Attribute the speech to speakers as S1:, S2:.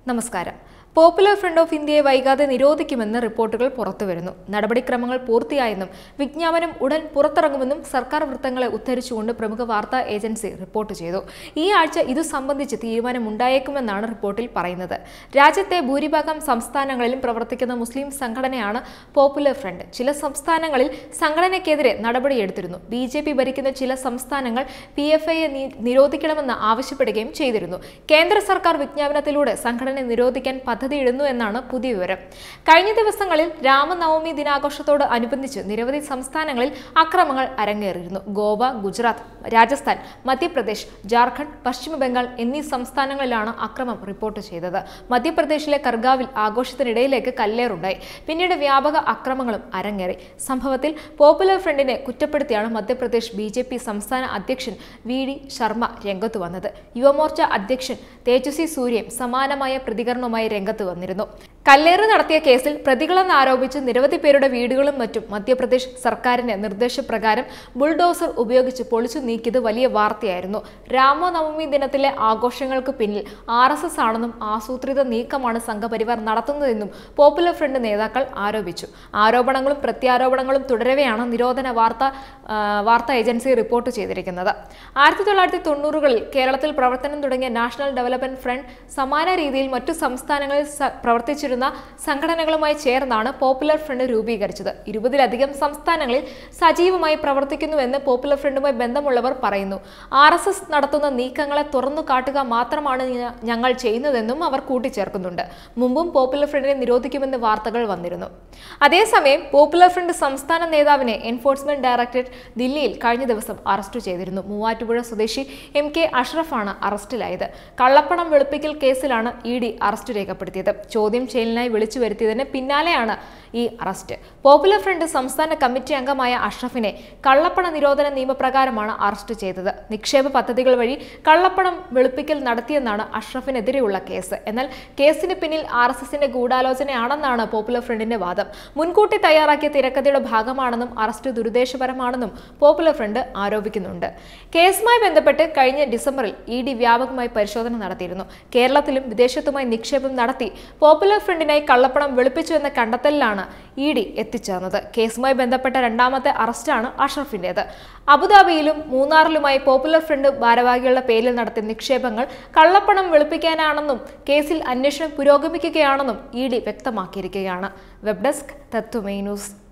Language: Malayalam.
S1: നമസ്കാരം പോപ്പുലർ ഫ്രണ്ട് ഓഫ് ഇന്ത്യയെ വൈകാതെ നിരോധിക്കുമെന്ന് റിപ്പോർട്ടുകൾ പുറത്തുവരുന്നു നടപടിക്രമങ്ങൾ പൂർത്തിയായെന്നും വിജ്ഞാപനം ഉടൻ പുറത്തിറങ്ങുമെന്നും സർക്കാർ വൃത്തങ്ങളെ ഉദ്ധരിച്ചുകൊണ്ട് പ്രമുഖ വാർത്താ ഏജൻസി റിപ്പോർട്ട് ചെയ്തു ഈ ആഴ്ച ഇതു സംബന്ധിച്ച് തീരുമാനമുണ്ടായേക്കുമെന്നാണ് റിപ്പോർട്ടിൽ പറയുന്നത് രാജ്യത്തെ ഭൂരിഭാഗം സംസ്ഥാനങ്ങളിലും പ്രവർത്തിക്കുന്ന മുസ്ലിം സംഘടനയാണ് പോപ്പുലർ ഫ്രണ്ട് ചില സംസ്ഥാനങ്ങളിൽ സംഘടനയ്ക്കെതിരെ നടപടിയെടുത്തിരുന്നു ബി ജെ പി ഭരിക്കുന്ന ചില സംസ്ഥാനങ്ങൾ പി എഫ് ഐയെ നിരോധിക്കണമെന്ന് ആവശ്യപ്പെടുകയും ചെയ്തിരുന്നു കേന്ദ്ര സർക്കാർ വിജ്ഞാപനത്തിലൂടെ സംഘടന നിരോധിക്കാൻ പദ്ധതിയിടുന്നു എന്നാണ് പുതിയ വിവരം കഴിഞ്ഞ ദിവസങ്ങളിൽ രാമനവമി ദിനാഘോഷത്തോട് അനുബന്ധിച്ച് നിരവധി സംസ്ഥാനങ്ങളിൽ അക്രമങ്ങൾ അരങ്ങേറിയിരുന്നു ഗോവ ഗുജറാത്ത് രാജസ്ഥാൻ മധ്യപ്രദേശ് ജാർഖണ്ഡ് പശ്ചിമ ബംഗാൾ എന്നീ സംസ്ഥാനങ്ങളിലാണ് അക്രമം റിപ്പോർട്ട് ചെയ്തത് മധ്യപ്രദേശിലെ കർഗാവിൽ ആഘോഷത്തിനിടയിലേക്ക് കല്ലേറുണ്ടായി പിന്നീട് വ്യാപക അക്രമങ്ങളും അരങ്ങേറി സംഭവത്തിൽ പോപ്പുലർ ഫ്രണ്ടിനെ കുറ്റപ്പെടുത്തിയാണ് മധ്യപ്രദേശ് ബി ജെ പി സംസ്ഥാന അധ്യക്ഷൻ വി ഡി ശർമ്മ രംഗത്ത് വന്നത് യുവമോർച്ച അധ്യക്ഷൻ തേജസ്വി സൂര്യയും സമാനമായ പ്രതികരണവുമായി രംഗത്ത് വന്നിരുന്നു കല്ലേറ് നടത്തിയ കേസിൽ പ്രതികളെന്ന് ആരോപിച്ച് നിരവധി പേരുടെ വീടുകളും മറ്റും മധ്യപ്രദേശ് സർക്കാരിന്റെ നിർദ്ദേശപ്രകാരം ബുൾഡോസർ ഉപയോഗിച്ച് പൊളിച്ചു നീക്കിയത് വലിയ വാർത്തയായിരുന്നു രാമനവമി ദിനത്തിലെ ആഘോഷങ്ങൾക്ക് പിന്നിൽ ആർ എസ് എസ് ആണെന്നും ആസൂത്രിത നീക്കമാണ് സംഘപരിവാർ നടത്തുന്നതെന്നും പോപ്പുലർ ഫ്രണ്ട് നേതാക്കൾ ആരോപിച്ചു ആരോപണങ്ങളും പ്രത്യാരോപണങ്ങളും തുടരവെയാണ് നിരോധന വാർത്ത ആ, വാർത്താ ഏജൻസി റിപ്പോർട്ട് ചെയ്തിരിക്കുന്നത് ആയിരത്തി തൊള്ളായിരത്തി തൊണ്ണൂറുകളിൽ കേരളത്തിൽ പ്രവർത്തനം തുടങ്ങിയ നാഷണൽ ഡെവലപ്മെന്റ് ഫ്രണ്ട് സമാന രീതിയിൽ മറ്റു സംസ്ഥാനങ്ങളിൽ സ- പ്രവർത്തിച്ചിരുന്ന സംഘടനകളുമായി ചേർന്നാണ് പോപ്പുലർ ഫ്രണ്ട് രൂപീകരിച്ചത് ഇരുപതിലധികം സംസ്ഥാനങ്ങളിൽ സജീവമായി പ്രവർത്തിക്കുന്നുവെന്ന് പോപ്പുലർ ഫ്രണ്ടുമായി ബന്ധമുള്ളവർ പറയുന്നു ആർ എസ് എസ് നടത്തുന്ന നീക്കങ്ങളെ തുറന്നു കാട്ടുക മാത്രമാണ് ഞ- ഞങ്ങൾ ചെയ്യുന്നതെന്നും അവർ കൂട്ടിച്ചേർക്കുന്നുണ്ട് മുമ്പും പോപ്പുലർ ഫ്രണ്ടിനെ നിരോധിക്കുമെന്ന് വാർത്തകൾ വന്നിരുന്നു അതേസമയം പോപ്പുലർ ഫ്രണ്ട് സംസ്ഥാന നേതാവിനെ എൻഫോഴ്സ്മെന്റ് ഡയറക്ടറേറ്റ് ദില്ലിയിൽ കഴിഞ്ഞ ദിവസം അറസ്റ്റ് ചെയ്തിരുന്നു മൂവാറ്റുപുഴ സ്വദേശി എം കെ അഷ്റഫാണ് അറസ്റ്റിലായത് കള്ളപ്പണം വെളുപ്പിക്കൽ കേസിലാണ് ഇ ഡി അറസ്റ്റ് രേഖപ്പെടുത്തിയത് ചോദ്യം ചെയ്യലിനായി വിളിച്ചു വരുത്തിയതിന് പിന്നാലെയാണ് ഈ അറസ്റ്റ് പോപ്പുലർ ഫ്രണ്ട് സംസ്ഥാന കമ്മിറ്റി അംഗമായ അഷ്റഫിനെ കള്ളപ്പണ നിരോധന നിയമപ്രകാരമാണ് അറസ്റ്റ് ചെയ്തത് നിക്ഷേപ പദ്ധതികൾ വഴി കള്ളപ്പണം വെളുപ്പിക്കൽ നടത്തിയെന്നാണ് അഷ്റഫിനെതിരെയുള്ള കേസ് എന്നാൽ കേസിന് പിന്നിൽ ആർ എസ് എസിന്റെ ഗൂഢാലോചനയാണെന്നാണ് പോപ്പുലർ ഫ്രണ്ടിന്റെ വാദം മുൻകൂട്ടി തയ്യാറാക്കിയ തിരക്കഥയുടെ ഭാഗമാണെന്നും അറസ്റ്റ് ദുരുദ്ദേശപരമാണെന്നും പോപ്പുലർ ഫ്രണ്ട് ആരോപിക്കുന്നുണ്ട് കേസുമായി ബന്ധപ്പെട്ട് കഴിഞ്ഞ ഡിസംബറിൽ ഇ ഡി വ്യാപകമായി പരിശോധന നടത്തിയിരുന്നു കേരളത്തിലും വിദേശത്തുമായി നിക്ഷേപം നടത്തി പോപ്പുലർ ഫ്രണ്ടിനായി കള്ളപ്പണം വെളുപ്പിച്ചു എന്ന കണ്ടെത്തലിലാണ് ഇ ഡി എത്തിച്ചേർന്നത് കേസുമായി ബന്ധപ്പെട്ട രണ്ടാമത്തെ അറസ്റ്റാണ് അഷ്റഫിന്റേത് അബുദാബിയിലും മൂന്നാറിലുമായി പോപ്പുലർ ഫ്രണ്ട് ഭാരവാഹികളുടെ പേരിൽ നടത്തിയ നിക്ഷേപങ്ങൾ കള്ളപ്പണം വെളുപ്പിക്കാനാണെന്നും കേസിൽ അന്വേഷണം പുരോഗമിക്കുകയാണെന്നും ഇ ഡി വ്യക്തമാക്കിയിരിക്കുകയാണ് വെബ് ഡെസ്ക് തത്വമേ ന്യൂസ്